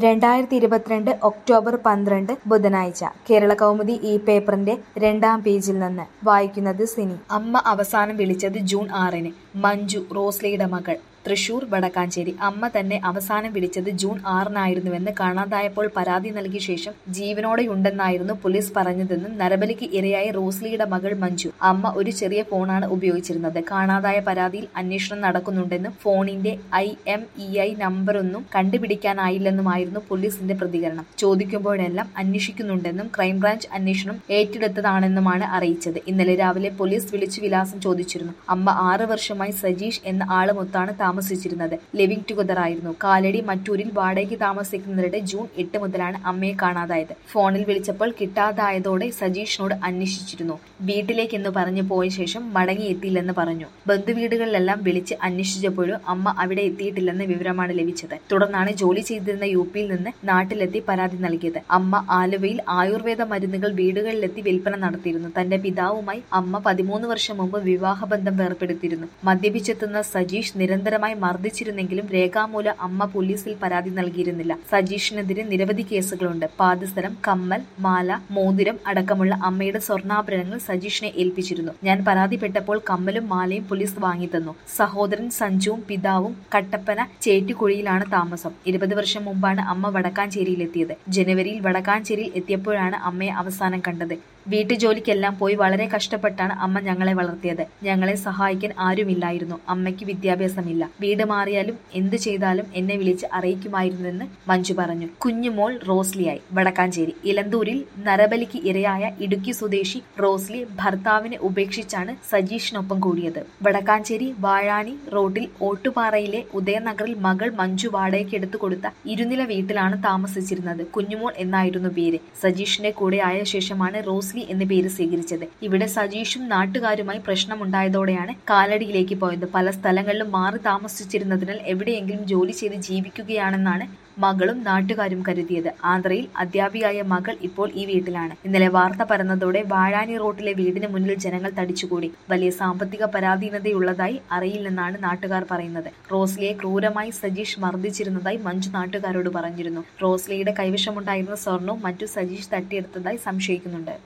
രണ്ടായിരത്തി ഇരുപത്തിരണ്ട് ഒക്ടോബർ പന്ത്രണ്ട് ബുധനാഴ്ച കേരള കൗമുദി ഈ പേപ്പറിന്റെ രണ്ടാം പേജിൽ നിന്ന് വായിക്കുന്നത് സിനി അമ്മ അവസാനം വിളിച്ചത് ജൂൺ ആറിന് മഞ്ജു റോസ്ലിയുടെ മകൾ തൃശൂർ വടക്കാഞ്ചേരി അമ്മ തന്നെ അവസാനം വിളിച്ചത് ജൂൺ ആറിനായിരുന്നുവെന്ന് കാണാതായപ്പോൾ പരാതി നൽകിയ ശേഷം ജീവനോടെയുണ്ടെന്നായിരുന്നു പോലീസ് പറഞ്ഞതെന്നും നരബലിക്ക് ഇരയായ റോസ്ലിയുടെ മകൾ മഞ്ജു അമ്മ ഒരു ചെറിയ ഫോണാണ് ഉപയോഗിച്ചിരുന്നത് കാണാതായ പരാതിയിൽ അന്വേഷണം നടക്കുന്നുണ്ടെന്നും ഫോണിന്റെ ഐ എം ഇ ഐ നമ്പറൊന്നും കണ്ടുപിടിക്കാനായില്ലെന്നുമായിരുന്നു പോലീസിന്റെ പ്രതികരണം ചോദിക്കുമ്പോഴെല്ലാം അന്വേഷിക്കുന്നുണ്ടെന്നും ക്രൈംബ്രാഞ്ച് അന്വേഷണം ഏറ്റെടുത്തതാണെന്നുമാണ് അറിയിച്ചത് ഇന്നലെ രാവിലെ പോലീസ് വിളിച്ചു വിലാസം ചോദിച്ചിരുന്നു അമ്മ ആറ് വർഷമായി സജീഷ് എന്ന ആളുമൊത്താണ് താമസിച്ചിരുന്നത് ലിവിംഗ് ടുഗദർ ആയിരുന്നു കാലടി മറ്റൂരിൽ വാടകയ്ക്ക് താമസിക്കുന്നവരുടെ ജൂൺ എട്ട് മുതലാണ് അമ്മയെ കാണാതായത് ഫോണിൽ വിളിച്ചപ്പോൾ കിട്ടാതായതോടെ സജീഷിനോട് അന്വേഷിച്ചിരുന്നു വീട്ടിലേക്കെന്ന് പറഞ്ഞു പോയ ശേഷം മടങ്ങിയെത്തിയില്ലെന്ന് പറഞ്ഞു ബന്ധുവീടുകളിലെല്ലാം വിളിച്ച് അന്വേഷിച്ചപ്പോഴും അമ്മ അവിടെ എത്തിയിട്ടില്ലെന്ന വിവരമാണ് ലഭിച്ചത് തുടർന്നാണ് ജോലി ചെയ്തിരുന്ന യു പിയിൽ നിന്ന് നാട്ടിലെത്തി പരാതി നൽകിയത് അമ്മ ആലുവയിൽ ആയുർവേദ മരുന്നുകൾ വീടുകളിലെത്തി വിൽപ്പന നടത്തിയിരുന്നു തന്റെ പിതാവുമായി അമ്മ പതിമൂന്ന് വർഷം മുമ്പ് വിവാഹബന്ധം വേർപ്പെടുത്തിയിരുന്നു മദ്യപിച്ചെത്തുന്ന സജീഷ് നിരന്തരമായി മർദ്ദിച്ചിരുന്നെങ്കിലും രേഖാമൂല അമ്മ പോലീസിൽ പരാതി നൽകിയിരുന്നില്ല സജീഷിനെതിരെ നിരവധി കേസുകളുണ്ട് പാദസരം കമ്മൽ മാല മോതിരം അടക്കമുള്ള അമ്മയുടെ സ്വർണ്ണാഭരണങ്ങൾ സജീഷിനെ ഏൽപ്പിച്ചിരുന്നു ഞാൻ പരാതിപ്പെട്ടപ്പോൾ കമ്മലും മാലയും പോലീസ് വാങ്ങിത്തന്നു സഹോദരൻ സഞ്ജുവും പിതാവും കട്ടപ്പന ചേറ്റുകുഴിയിലാണ് താമസം ഇരുപത് വർഷം മുമ്പാണ് അമ്മ വടക്കാഞ്ചേരിയിലെത്തിയത് ജനുവരിയിൽ വടക്കാഞ്ചേരിയിൽ എത്തിയപ്പോഴാണ് അമ്മയെ അവസാനം കണ്ടത് വീട്ടുജോലിക്കെല്ലാം പോയി വളരെ കഷ്ടപ്പെട്ടാണ് അമ്മ ഞങ്ങളെ വളർത്തിയത് ഞങ്ങളെ സഹായിക്കാൻ ആരുമില്ലായിരുന്നു അമ്മയ്ക്ക് വിദ്യാഭ്യാസമില്ല വീട് മാറിയാലും എന്ത് ചെയ്താലും എന്നെ വിളിച്ച് അറിയിക്കുമായിരുന്നെന്ന് മഞ്ജു പറഞ്ഞു കുഞ്ഞുമോൾ റോസ്ലിയായി വടക്കാഞ്ചേരി ഇലന്തൂരിൽ നരബലിക്ക് ഇരയായ ഇടുക്കി സ്വദേശി റോസ്ലി ഭർത്താവിനെ ഉപേക്ഷിച്ചാണ് സജീഷിനൊപ്പം കൂടിയത് വടക്കാഞ്ചേരി വാഴാനി റോഡിൽ ഓട്ടുപാറയിലെ ഉദയനഗറിൽ മകൾ മഞ്ജു വാടകയ്ക്ക് എടുത്തു കൊടുത്ത ഇരുനില വീട്ടിലാണ് താമസിച്ചിരുന്നത് കുഞ്ഞുമോൾ എന്നായിരുന്നു പേര് സജീഷിന്റെ കൂടെ ആയ ശേഷമാണ് റോസ്ലി എന്ന പേര് സ്വീകരിച്ചത് ഇവിടെ സജീഷും നാട്ടുകാരുമായി പ്രശ്നമുണ്ടായതോടെയാണ് കാലടിയിലേക്ക് പോയത് പല സ്ഥലങ്ങളിലും മാറി താമസിച്ചിരുന്നതിനാൽ എവിടെയെങ്കിലും ജോലി ചെയ്ത് ജീവിക്കുകയാണെന്നാണ് മകളും നാട്ടുകാരും കരുതിയത് ആന്ധ്രയിൽ അധ്യാപികയായ മകൾ ഇപ്പോൾ ഈ വീട്ടിലാണ് ഇന്നലെ വാർത്ത പരന്നതോടെ വാഴാനി റോട്ടിലെ വീടിന് മുന്നിൽ ജനങ്ങൾ തടിച്ചുകൂടി വലിയ സാമ്പത്തിക പരാധീനതയുള്ളതായി അറിയില്ലെന്നാണ് നാട്ടുകാർ പറയുന്നത് റോസ്ലിയെ ക്രൂരമായി സജീഷ് മർദ്ദിച്ചിരുന്നതായി മഞ്ജു നാട്ടുകാരോട് പറഞ്ഞിരുന്നു റോസ്ലിയുടെ കൈവശമുണ്ടായിരുന്ന സ്വർണവും മറ്റു സജീഷ് തട്ടിയെടുത്തതായി സംശയിക്കുന്നുണ്ട്